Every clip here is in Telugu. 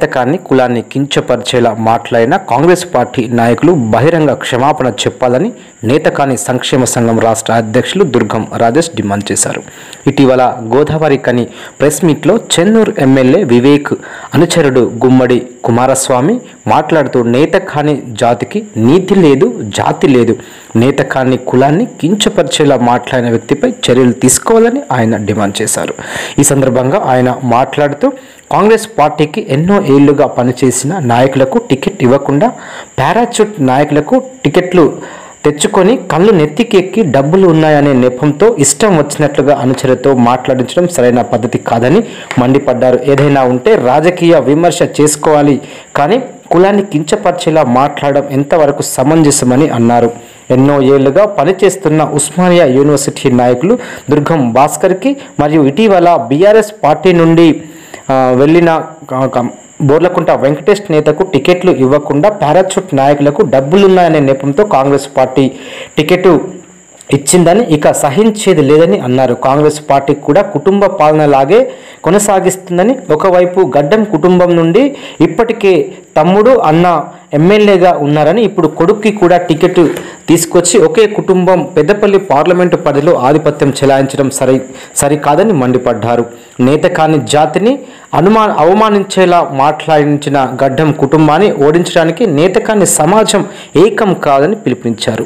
నేతకాన్ని కులాన్ని కించపరిచేలా మాట్లాడిన కాంగ్రెస్ పార్టీ నాయకులు బహిరంగ క్షమాపణ చెప్పాలని నేతకాని సంక్షేమ సంఘం రాష్ట్ర అధ్యక్షులు దుర్గం రాజేష్ డిమాండ్ చేశారు ఇటీవల గోదావరి కని ప్రెస్ మీట్లో చెన్నూరు ఎమ్మెల్యే వివేక్ అనుచరుడు గుమ్మడి కుమారస్వామి మాట్లాడుతూ నేతకాని జాతికి నీతి లేదు జాతి లేదు నేతకాన్ని కులాన్ని కించపరిచేలా మాట్లాడిన వ్యక్తిపై చర్యలు తీసుకోవాలని ఆయన డిమాండ్ చేశారు ఈ సందర్భంగా ఆయన మాట్లాడుతూ కాంగ్రెస్ పార్టీకి ఎన్నో ఏళ్లుగా పనిచేసిన నాయకులకు టికెట్ ఇవ్వకుండా పారాచూట్ నాయకులకు టికెట్లు తెచ్చుకొని కళ్ళు నెత్తికెక్కి డబ్బులు ఉన్నాయనే నెపంతో ఇష్టం వచ్చినట్లుగా అనుచరులతో మాట్లాడించడం సరైన పద్ధతి కాదని మండిపడ్డారు ఏదైనా ఉంటే రాజకీయ విమర్శ చేసుకోవాలి కానీ కులాన్ని కించపరిచేలా మాట్లాడడం ఎంతవరకు సమంజసమని అన్నారు ఎన్నో ఏళ్లుగా పనిచేస్తున్న ఉస్మానియా యూనివర్సిటీ నాయకులు దుర్గం భాస్కర్కి మరియు ఇటీవల బీఆర్ఎస్ పార్టీ నుండి ఆ, వెళ్ళిన క- క- బోర్లకుంట వెంకటేష్ నేతకు టికెట్లు ఇవ్వకుండా పారాచూట్ నాయకులకు డబ్బులున్నాయనే నెపంతో కాంగ్రెస్ పార్టీ టికెట్ ఇచ్చిందని ఇక సహించేది లేదని అన్నారు కాంగ్రెస్ పార్టీ కూడా కుటుంబ పాలనలాగే కొనసాగిస్తుందని ఒకవైపు గడ్డం కుటుంబం నుండి ఇప్పటికే తమ్ముడు అన్న ఎమ్మెల్యేగా ఉన్నారని ఇప్పుడు కొడుక్కి కూడా టికెట్ తీసుకొచ్చి ఒకే కుటుంబం పెద్దపల్లి పార్లమెంటు పరిధిలో ఆధిపత్యం చెలాయించడం సరి సరికాదని మండిపడ్డారు నేత కాని జాతిని అనుమా అవమానించేలా మాట్లాడించిన గడ్డం కుటుంబాన్ని ఓడించడానికి నేత కాని సమాజం ఏకం కాదని పిలుపునిచ్చారు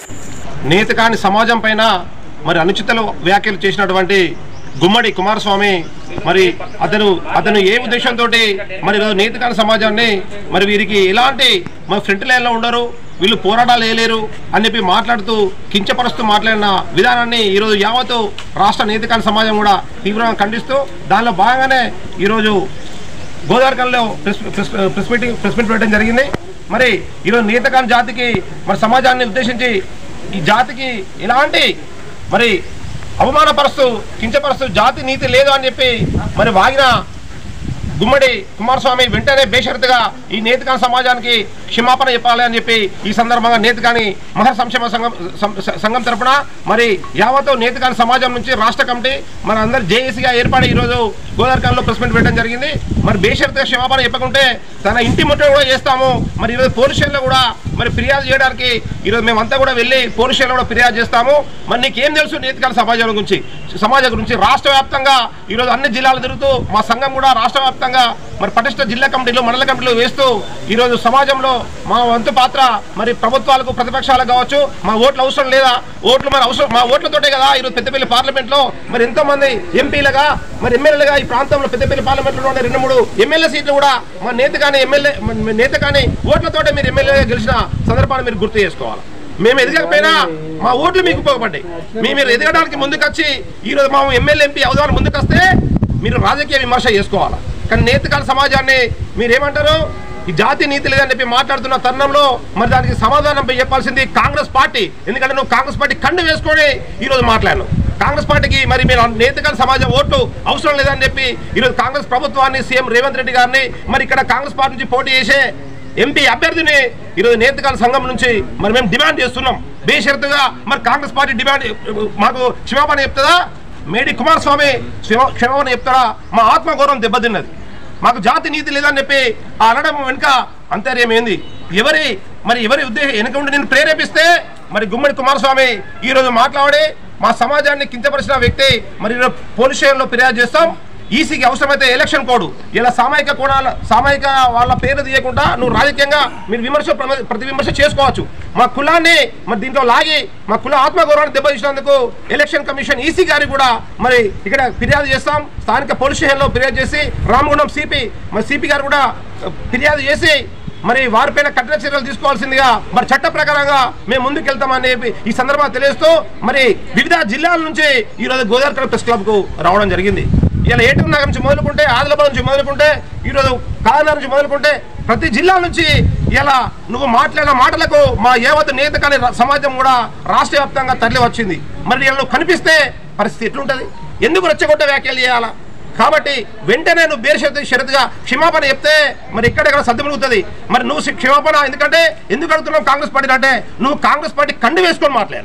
నేత కాని సమాజం పైన మరి అనుచితలు వ్యాఖ్యలు చేసినటువంటి గుమ్మడి కుమారస్వామి మరి అతను అతను ఏ ఉద్దేశంతో మరి ఈరోజు నేత కాని సమాజాన్ని మరి వీరికి ఎలాంటి మరి ఫ్రంట్ లైన్లో ఉండరు వీళ్ళు పోరాటాలు వేయలేరు అని చెప్పి మాట్లాడుతూ కించపరుస్తూ మాట్లాడిన విధానాన్ని ఈరోజు యావత్తు రాష్ట్ర నేత కాని సమాజం కూడా తీవ్రంగా ఖండిస్తూ దానిలో భాగంగానే ఈరోజు గోదావరికల్లో press press press meeting press meet పెట్టడం జరిగింది మరి ఈరోజు నేతకాన్ జాతికి మరి సమాజాన్ని ఉద్దేశించి ఈ జాతికి ఎలాంటి మరి అవమానపరుస్తూ కించపరుస్తూ జాతి నీతి లేదు అని చెప్పి మరి వాగిన గుమ్మడి కుమారస్వామి వెంటనే బేషరతుగా ఈ నేతకాని సమాజానికి క్షమాపణ చెప్పాలి అని చెప్పి ఈ సందర్భంగా నేతకాని మహా సంక్షేమ సంఘం సం- సంఘం తరపున మరి యావత్తు నేతకాని సమాజం నుంచి రాష్ట్ర కమిటీ మన అందరు జేఏసీగా ఏర్పడి ఈరోజు గోదావరికాలలో ప్రెస్ మీట్ పెట్టడం జరిగింది మరి బేషరతుగా క్షమాపణ చెప్పకుంటే తన ఇంటి ముట్టడి కూడా చేస్తాము మరి ఈరోజు పోలీస్ స్టేషన్లో కూడా మరి ఫిర్యాదు చేయడానికి ఈరోజు మేమంతా కూడా వెళ్ళి పోలీస్ స్టేషన్లో కూడా ఫిర్యాదు చేస్తాము మరి నీకేం తెలుసు నేతకాల సమాజం గురించి సమాజం గురించి రాష్ట్ర వ్యాప్తంగా ఈరోజు అన్ని జిల్లాలు తిరుగుతూ మా సంఘం కూడా రాష్ట్ర వ్యాప్తంగా మరి పటిష్ట జిల్లా కమిటీలు మండల కమిటీలు వేస్తూ ఈరోజు సమాజంలో మా వంతు పాత్ర మరి ప్రభుత్వాలకు ప్రతిపక్షాలకు కావచ్చు మా ఓట్లు అవసరం లేదా ఓట్లు మరి అవసరం మా ఓట్లతోటే కదా ఈరోజు పెద్దపల్లి పార్లమెంట్లో మరి ఎంతో మంది ఎంపీలుగా మరి ఎమ్మెల్యేలుగా ఈ ప్రాంతంలో పెద్దపల్లి పార్లమెంట్లో ఉన్న రెండు మూడు ఎమ్మెల్యే సీట్లు కూడా మా నేత కానీ ఎమ్మెల్యే మ- నేత కానీ ఓట్లతోటే మీరు ఎమ్మెల్యేగా గెలిచిన సందర్భాన్ని మీరు గుర్తు చేసుకోవాలి మేము ఎదగకపోయినా మా ఓట్లు మీకు ఉపయోగపడ్డాయి మీ- మీరు ఎదగడానికి ముందుకొచ్చి ఈరోజు మా ఎమ్మెల్యే ఎంపీ అవదాన్ని ముందుకొస్తే మీరు రాజకీయ విమర్శ చేసుకోవాలి కానీ నేతకాల సమాజాన్ని మీరేమంటారు ఈ జాతి నీతి లేదని చెప్పి మాట్లాడుతున్న తరుణంలో మరి దానికి సమాధానం చెప్పాల్సింది కాంగ్రెస్ పార్టీ ఎందుకంటే నువ్వు కాంగ్రెస్ పార్టీ కండు వేసుకొని ఈరోజు మాట్లాడను కాంగ్రెస్ పార్టీకి మరి మీరు నేతకాల సమాజం ఓట్లు అవసరం లేదని చెప్పి ఈరోజు కాంగ్రెస్ ప్రభుత్వాన్ని సీఎం రేవంత్ రెడ్డి గారిని మరి ఇక్కడ కాంగ్రెస్ పార్టీ నుంచి పోటీ చేసే ఎంపీ అభ్యర్థిని ఈరోజు నేతకాల సంఘం నుంచి మరి మేము డిమాండ్ చేస్తున్నాం బేషరతుగా మరి కాంగ్రెస్ పార్టీ డిమాండ్ మాకు క్షమాపణ చెప్తుందా మేడి కుమారస్వామి క్షమ- క్షమాపణ చెప్తాడా మా ఆత్మగౌరవం దెబ్బతిన్నది మాకు జాతి నీతి లేదని చెప్పి ఆ అనడం వెనుక అంతర్యం ఏంది ఎవరి మరి ఎవరి ఉద్దేశం వెనుక ఉండి నేను ప్రేరేపిస్తే మరి గుమ్మడి కుమారస్వామి ఈరోజు మాట్లాడి మా సమాజాన్ని కించపరిచిన వ్యక్తి మరి ఈరోజు పోలీస్ స్టేషన్లో ఫిర్యాదు చేస్తాం ఈసీకి అవసరమైతే ఎలక్షన్ కోడ్ ఇలా సామాజిక కోణాల సామాజిక వాళ్ళ పేరు తీయకుండా నువ్వు రాజకీయంగా మీరు విమర్శ ప్ర- ప్రతి విమర్శ చేసుకోవచ్చు మా కులాన్ని మరి దీంట్లో లాగి మా కుల ఆత్మగౌరవాన్ని దెబ్బతీసినందుకు ఎలక్షన్ కమిషన్ ఈసీ గారికి కూడా మరి ఇక్కడ ఫిర్యాదు చేస్తాం స్థానిక పోలీస్ స్టేషన్లో ఫిర్యాదు చేసి రామగుండం సిపి మరి సిపి గారు కూడా ఆ, ఫిర్యాదు చేసి మరి వారిపైన కఠిన చర్యలు తీసుకోవాల్సిందిగా మరి చట్ట ప్రకారంగా మేము ముందుకు వెళ్తామని చెప్పి ఈ సందర్భంగా తెలియజేస్తూ మరి వివిధ జిల్లాల నుంచి ఈరోజు గోదావరి ప్రెస్ క్లబ్కు రావడం జరిగింది ఇలా ఏటూరు నగర్ నుంచి మొదలుకుంటే ఆదిలాబాద్ నుంచి మొదలుకుంటే ఈరోజు కాకినాడ నుంచి మొదలుకుంటే ప్రతి జిల్లా నుంచి ఇలా నువ్వు మాట్లాడిన మాటలకు మా యావత్ నేత కానీ సమాజం కూడా రాష్ట్ర వ్యాప్తంగా తరలి వచ్చింది మరి ఇలా నువ్వు కనిపిస్తే పరిస్థితి ఎట్లుంటుంది ఎందుకు రెచ్చగొట్టే వ్యాఖ్యలు చేయాలా కాబట్టి వెంటనే నువ్వు బేరు షరతు షరతుగా క్షమాపణ చెప్తే మరి ఎక్కడెక్కడ సర్దుమలుగుతుంది మరి నువ్వు క్షమాపణ ఎందుకంటే ఎందుకు అడుగుతున్నావు కాంగ్రెస్ పార్టీ అంటే నువ్వు కాంగ్రెస్ పార్టీ కండు వేసుకొని మాట్లాడాను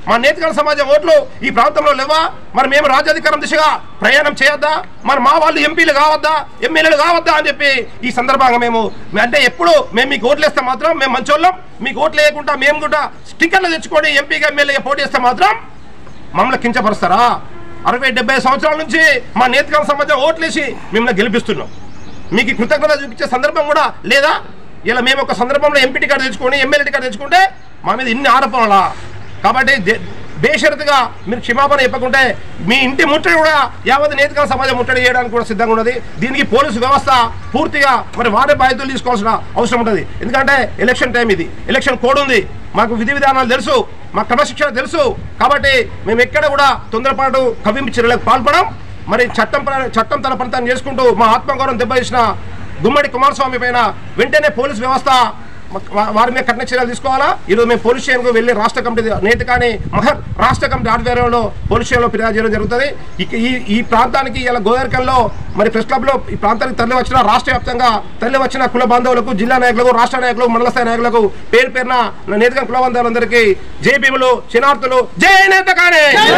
మా నేతకాల సమాజం ఓట్లు ఈ ప్రాంతంలో లేవా మరి మేము రాజ్యాధికారం దిశగా ప్రయాణం చేయొద్దా మరి మా వాళ్ళు ఎంపీలు కావద్దా ఎమ్మెల్యేలు కావద్దా అని చెప్పి ఈ సందర్భంగా మేము అంటే ఎప్పుడు మేము మీకు ఓట్లు వేస్తే మాత్రం మేము మంచోళ్ళం మీకు ఓట్లు వేయకుండా మేము కూడా స్టిక్కర్లు తెచ్చుకొని ఎంపీగా ఎమ్మెల్యేగా పోటీ చేస్తే మాత్రం మమ్మల్ని కించపరుస్తారా అరవై డెబ్బై సంవత్సరాల నుంచి మా నేతకాల సమాజం ఓట్లేసి మిమ్మల్ని గెలిపిస్తున్నాం మీకు ఈ కృతజ్ఞత చూపించే సందర్భం కూడా లేదా ఇలా మేము ఒక సందర్భంలో ఎంపీ టికెట్ తెచ్చుకొని ఎమ్మెల్యే టికెట్ తెచ్చుకుంటే మా మీద ఇన్ని ఆరోపణలా కాబట్టి దే- బేషరతుగా మీరు క్షమాపణ చెప్పకుంటే మీ ఇంటి ముట్టడి కూడా యావత్ నేతకాల సమాజం ముట్టడి చేయడానికి కూడా సిద్ధంగా ఉన్నది దీనికి పోలీసు వ్యవస్థ పూర్తిగా మరి వారే బాధ్యతలు తీసుకోవాల్సిన అవసరం ఉంటుంది ఎందుకంటే ఎలక్షన్ టైం ఇది ఎలక్షన్ కోడ్ ఉంది మాకు విధి విధానాలు తెలుసు మా క్రమశిక్షణ తెలుసు కాబట్టి మేము ఎక్కడ కూడా తొందరపాటు కవింపు చర్యలకు పాల్పడం మరి చట్టం ప్ర- చట్టం తన పని తాను చేసుకుంటూ మా ఆత్మగౌరవం దెబ్బతీసిన గుమ్మడి కుమారస్వామి పైన వెంటనే పోలీస్ వ్యవస్థ వా- వారి మీద కఠిన చర్యలు తీసుకోవాలా ఈరోజు మేము పోలీస్ స్టేషన్కు వెళ్ళి రాష్ట్ర కమిటీ నేత కానీ మహర్ రాష్ట్ర కమిటీ ఆధ్వర్యంలో పోలీస్ స్టేషన్లో ఫిర్యాదు చేయడం జరుగుతుంది ఇక ఈ ఈ ప్రాంతానికి ఇలా గోదావరికల్లో మరి ప్రెస్ క్లబ్లో ఈ ప్రాంతానికి తరలి వచ్చిన రాష్ట్ర వ్యాప్తంగా తరలి వచ్చిన కుల బాంధవులకు జిల్లా నాయకులకు రాష్ట్ర నాయకులకు మండల స్థాయి నాయకులకు పేరు పేరున నా నేతగా కుల బాంధవులందరికీ జై భీములు శనార్థులు జై నేత కానీ